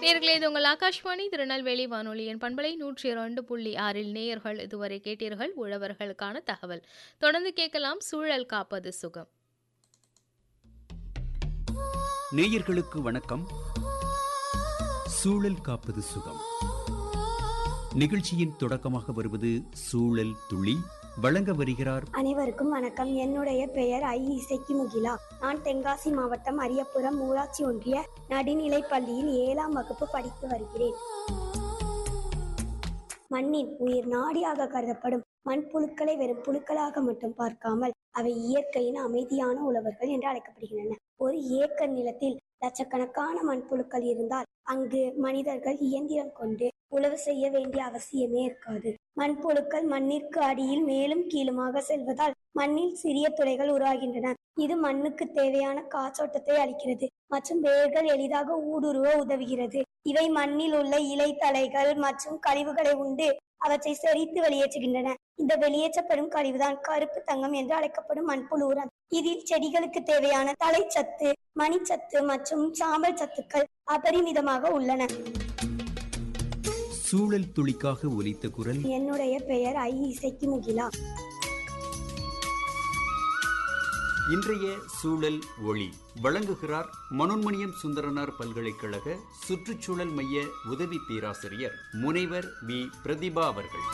நேர்களே இது உங்கள் ஆகாஷ்வாணி திருநெல்வேலி வானொலியின் பண்பலை நூற்றி இரண்டு புள்ளி ஆறில் நேயர்கள் இதுவரை கேட்டீர்கள் உழவர்களுக்கான தகவல் தொடர்ந்து கேட்கலாம் சூழல் காப்பது சுகம் நேயர்களுக்கு வணக்கம் சூழல் காப்பது சுகம் நிகழ்ச்சியின் தொடக்கமாக வருவது சூழல் துளி வழங்க வருகிறார் அனைவருக்கும் வணக்கம் என்னுடைய பெயர் ஐ இசைக்கு முகிலா நான் தென்காசி மாவட்டம் அரியப்புறம் ஊராட்சி ஒன்றிய நடுநிலைப் பள்ளியில் ஏழாம் வகுப்பு படித்து வருகிறேன் மண்ணின் உயிர் நாடியாக கருதப்படும் மண்புழுக்களை வெறும் புழுக்களாக மட்டும் பார்க்காமல் அவை இயற்கையின் அமைதியான உழவர்கள் என்று அழைக்கப்படுகின்றன ஒரு ஏக்கர் நிலத்தில் லட்சக்கணக்கான மண்புழுக்கள் இருந்தால் அங்கு மனிதர்கள் இயந்திரம் கொண்டு உழவு செய்ய வேண்டிய அவசியமே இருக்காது மண்புழுக்கள் மண்ணிற்கு அடியில் மேலும் கீழுமாக செல்வதால் மண்ணில் சிறிய துளைகள் உருவாகின்றன இது மண்ணுக்கு தேவையான காற்றோட்டத்தை அளிக்கிறது மற்றும் வேர்கள் எளிதாக ஊடுருவ உதவுகிறது இவை மண்ணில் உள்ள இலை தலைகள் மற்றும் கழிவுகளை உண்டு அவற்றை செறித்து வெளியேற்றுகின்றன இந்த வெளியேற்றப்படும் கழிவுதான் கருப்பு தங்கம் என்று அழைக்கப்படும் மண்புழு உரம் இதில் செடிகளுக்கு தேவையான தலைச்சத்து மணிச்சத்து மற்றும் சாம்பல் சத்துக்கள் அபரிமிதமாக உள்ளன சூழல் துளிக்காக ஒலித்த குரல் என்னுடைய பெயர் ஐ இசைக்கு முகிலா இன்றைய சூழல் ஒளி வழங்குகிறார் மனோன்மணியம் சுந்தரனார் பல்கலைக்கழக சுற்றுச்சூழல் மைய உதவி பேராசிரியர் முனைவர் வி பிரதிபா அவர்கள்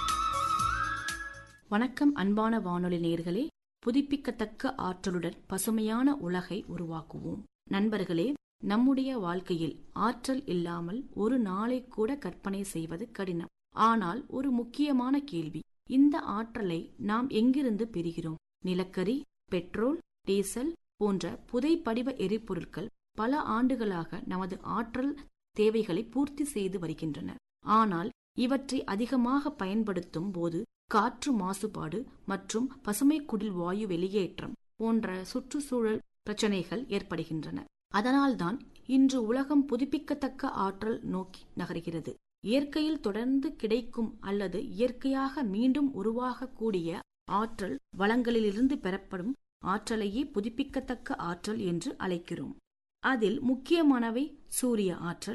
வணக்கம் அன்பான வானொலி நேர்களே புதுப்பிக்கத்தக்க ஆற்றலுடன் பசுமையான உலகை உருவாக்குவோம் நண்பர்களே நம்முடைய வாழ்க்கையில் ஆற்றல் இல்லாமல் ஒரு நாளை கூட கற்பனை செய்வது கடினம் ஆனால் ஒரு முக்கியமான கேள்வி இந்த ஆற்றலை நாம் எங்கிருந்து பெறுகிறோம் நிலக்கரி பெட்ரோல் டீசல் போன்ற புதைப்படிவ எரிபொருட்கள் பல ஆண்டுகளாக நமது ஆற்றல் தேவைகளை பூர்த்தி செய்து வருகின்றன ஆனால் இவற்றை அதிகமாக பயன்படுத்தும் போது காற்று மாசுபாடு மற்றும் பசுமை குடில் வாயு வெளியேற்றம் போன்ற சுற்றுச்சூழல் பிரச்சனைகள் ஏற்படுகின்றன அதனால்தான் இன்று உலகம் புதுப்பிக்கத்தக்க ஆற்றல் நோக்கி நகர்கிறது இயற்கையில் தொடர்ந்து கிடைக்கும் அல்லது இயற்கையாக மீண்டும் உருவாகக்கூடிய ஆற்றல் வளங்களிலிருந்து பெறப்படும் ஆற்றலையே புதுப்பிக்கத்தக்க ஆற்றல் என்று அழைக்கிறோம் அதில் முக்கியமானவை சூரிய ஆற்றல்